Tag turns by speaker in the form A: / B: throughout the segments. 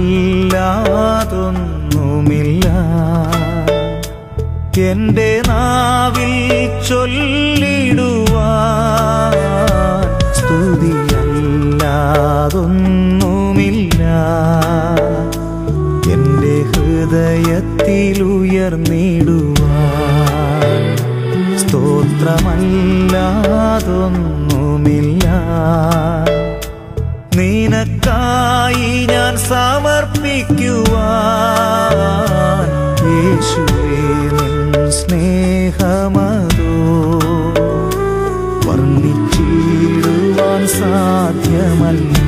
A: സ്തോത്രമല്ലാതൊന്നുമില്ല എന്റെ നാവിൽ ചൊല്ലിടുവാൻ സ്തുതിയല്ലാതൊന്നുമില്ല എന്റെ ഹൃദയത്തിൽ ഉയർന്നിടുവാൻ സ്തോത്രമല്ലാതൊന്നുമില്ല നിനക്കായി ഞാൻ സമർപ്പിക്കുവാൻ യേശുവേ നിൻ സ്നേഹമതോ വർണ്ണിച്ചിടുവാൻ സാധ്യമല്ലേ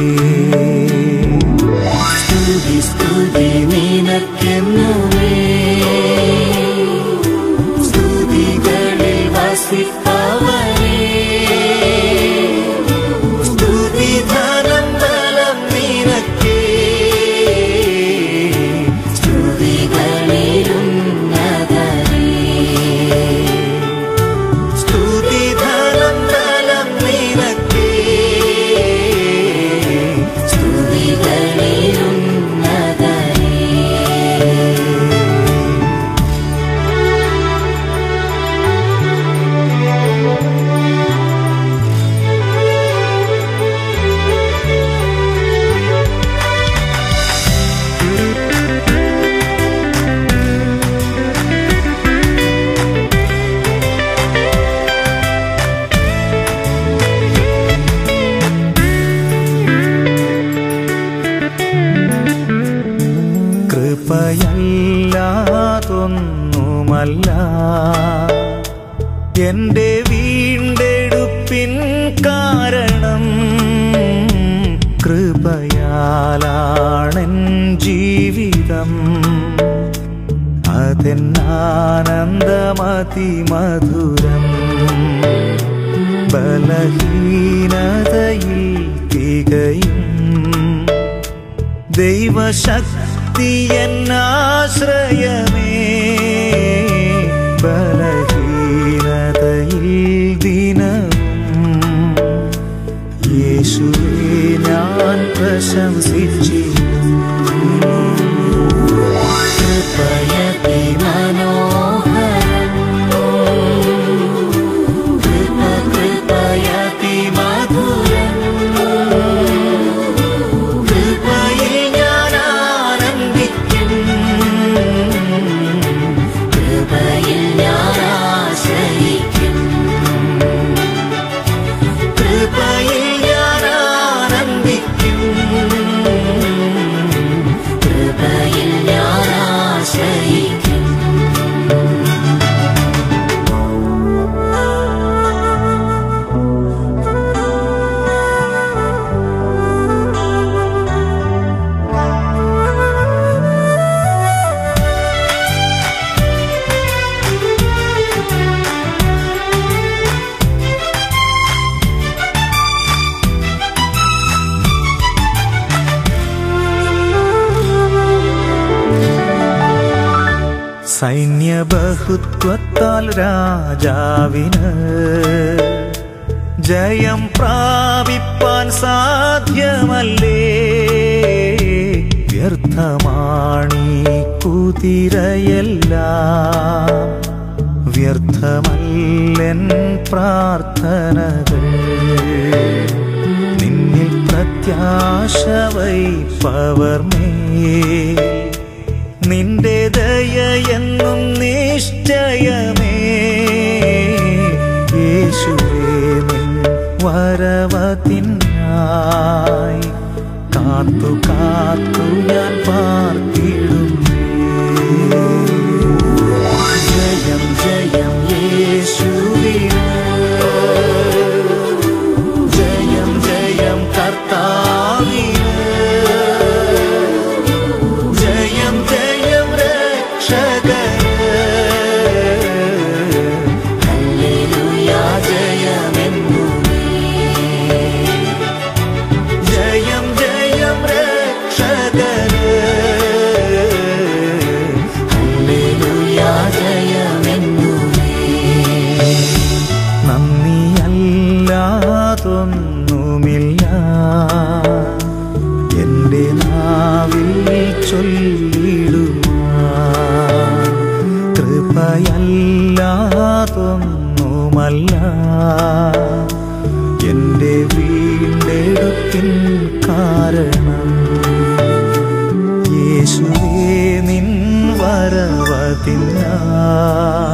A: സ്തുതി സ്തുതി നിനക്കെന്നുമേ സ്തുതികളിൽ വസിപ്പവനേ സ്തുതി ധനം ബലം നിനക്കേ സ്തുതി ധനം ബലം നിനക്കേ കൃപയല്ലാതൊന്നുമല്ല എന്റെ വീണ്ടെടുപ്പിൻ കാരണം കൃപയാലാണെൻ ജീവിതം അതെന്നാനന്ദമതി മധുരം ബലഹീനതയിൽ തികയും ദൈവശക്തി എന്നാശ്രയമേ ബലഹീനതയിൽ ദിനവും യേശുവേ ഞാൻ പ്രശംസിച്ചിടും കൃപയതി മനോഹരം കൃപ കൃപയതി മധുരം കൃപയിൽ ഞാൻ ആനന്ദിക്കും കൃപയിൽ ഞാൻ ആശ്രയിക്കും കൃപയിൽ ഞാൻ ആനന്ദിക്കും കൃപയിൽ ഞാൻ ആശ്രയിക്കും സൈന്യബഹുത്വത്താൽ രാജാവിന് ജയം പ്രാപിപ്പാൻ സാധ്യമല്ലേ വ്യർത്ഥമാണീ കുതിരയെല്ലാം വ്യർത്ഥമല്ലെൻ പ്രാർത്ഥനകൾ നിന്നിൽ പ്രത്യാശ വൈപ്പവർ മേൽ നിന്റെ ദയ എന്നും നിശ്ചയമേ യേശുവേ നിൻ വരവത്തിനായി കാത്തു കാത്തു ഞാൻ പാർത്തിടുന്നേ ജയം ജയം യേശുവിന് ജയം ജയം കർത്താവിന് ജയം ജയം രക്ഷകന് ഹല്ലേലൂയാ ജയമെന്നുമേ ജയം ജയം രക്ഷകന് ഹല്ലേലൂയാ ജയമെന്നുമേ
B: ചൊല്ലിടുവാൻ കൃപയല്ലാതൊന്നുമല്ല എൻ്റെ വീണ്ടെടുപ്പിൻ കാരണം യേശുവേ നിൻ വരവതിനാ